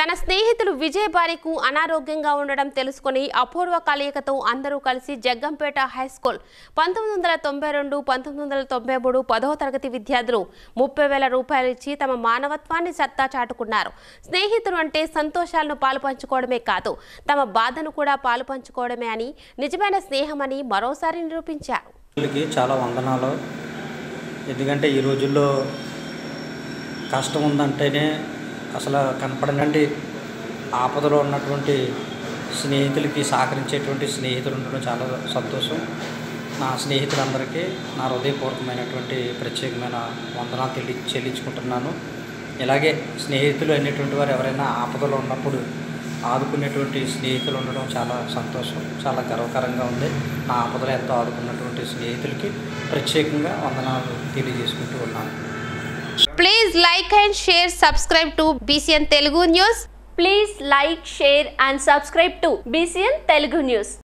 తన స్నేహితులు విజయ్ బారికు అనారోగ్యంగా ఉండడం తెలుసుకుని అపూర్వ కలయికతో అందరూ కలిసి జగ్గంపేట హై స్కూల్ పంతొమ్మిది వందల తొంభై రెండు పంతొమ్మిది వందల తొంభై మూడు పదవ తరగతి విద్యార్థులు ముప్పై వేల రూపాయలు ఇచ్చి తమ మానవత్వాన్ని సత్తా చాటుకున్నారు స్నేహితులు అంటే సంతోషాలను పాలు పంచుకోవడమే కాదు తమ బాధను కూడా పాలు పంచుకోవడమే అని నిజమైన స్నేహమని మరోసారి నిరూపించారు వీళ్ళకి చాలా వందనాలు ఎందుకంటే ఈ రోజుల్లో కష్టం ఉందంటేనే అసలు కనపడనండి ఆపదలో ఉన్నటువంటి స్నేహితులకి సహకరించేటువంటి స్నేహితులు ఉండడం చాలా సంతోషం నా స్నేహితులందరికీ నా హృదయపూర్వకమైనటువంటి ప్రత్యేకమైన వందనాలు తెలి చెల్లించుకుంటున్నాను ఇలాగే స్నేహితులు అనేటువంటి వారు ఎవరైనా ఆపదలో ఉన్నప్పుడు ఆదుకునేటువంటి స్నేహితులు ఉండడం చాలా సంతోషం చాలా గర్వకారంగా ఉంది నా ఆపదలో ఎంతో ఆదుకున్నటువంటి స్నేహితులకి ప్రత్యేకంగా వందనాలు తెలియజేసుకుంటూ ఉన్నాను please like and share subscribe to BCN Telugu news Please like, share and subscribe to BCN Telugu News.